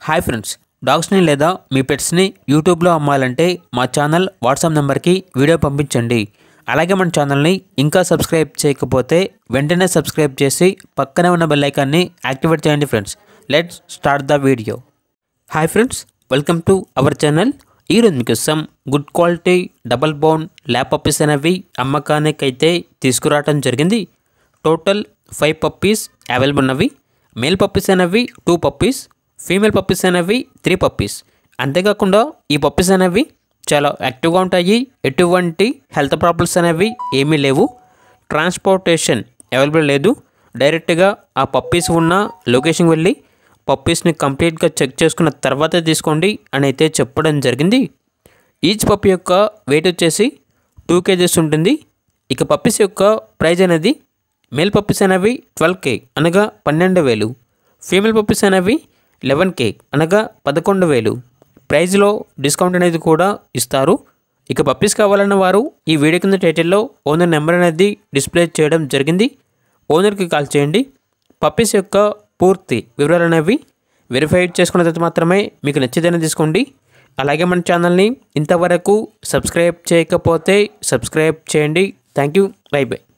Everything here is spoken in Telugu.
హాయ్ ఫ్రెండ్స్ డాగ్స్ని లేదా మీ పెట్స్ని యూట్యూబ్లో అమ్మాలంటే మా ఛానల్ వాట్సాప్ నెంబర్కి వీడియో పంపించండి అలాగే మన ఛానల్ని ఇంకా సబ్స్క్రైబ్ చేయకపోతే వెంటనే సబ్స్క్రైబ్ చేసి పక్కనే ఉన్న బెల్ ఐకాన్ని యాక్టివేట్ చేయండి friends let's start the video hi friends welcome to our channel ఈరోజు మీకోసం good quality double bone lab puppies అనేవి అమ్మకానికి అయితే తీసుకురావడం జరిగింది టోటల్ ఫైవ్ పప్పీస్ అవైలబుల్ ఉన్నవి మేల్ పప్పీస్ అనేవి టూ పప్పీస్ ఫీమేల్ పప్పీస్ అనేవి త్రీ పప్పీస్ అంతేకాకుండా ఈ పప్పీస్ అనేవి చాలా యాక్టివ్గా ఉంటాయి ఎటువంటి హెల్త్ ప్రాబ్లమ్స్ అనేవి ఏమీ లేవు ట్రాన్స్పోర్టేషన్ అవైలబుల్ లేదు డైరెక్ట్గా ఆ పప్పీస్ ఉన్న లొకేషన్కి వెళ్ళి పప్పీస్ని కంప్లీట్గా చెక్ చేసుకున్న తర్వాతే తీసుకోండి అని అయితే చెప్పడం జరిగింది ఈచ్ పప్పి యొక్క వెయిట్ వచ్చేసి టూ కేజెస్ ఉంటుంది ఇక పప్పీస్ యొక్క ప్రైజ్ అనేది మేల్ పప్పీస్ అనేవి ట్వెల్వ్ కే అనగా పన్నెండు వేలు ఫీమేల్ పప్పీస్ అనేవి లెవెన్ కే అనగా పదకొండు వేలు ప్రైజ్లో డిస్కౌంట్ అనేది కూడా ఇస్తారు ఇక పప్పీస్ కావాలన్న వారు ఈ వీడియో కింద టైటిల్లో ఓనర్ నెంబర్ అనేది డిస్ప్లే చేయడం జరిగింది ఓనర్కి కాల్ చేయండి పప్పీస్ యొక్క పూర్తి వివరాలు అనేవి వెరిఫై చేసుకున్న తర్వాత మాత్రమే మీకు నచ్చితేనే తీసుకోండి అలాగే మన ఛానల్ని ఇంతవరకు సబ్స్క్రైబ్ చేయకపోతే సబ్స్క్రైబ్ చేయండి థ్యాంక్ యూ బై బై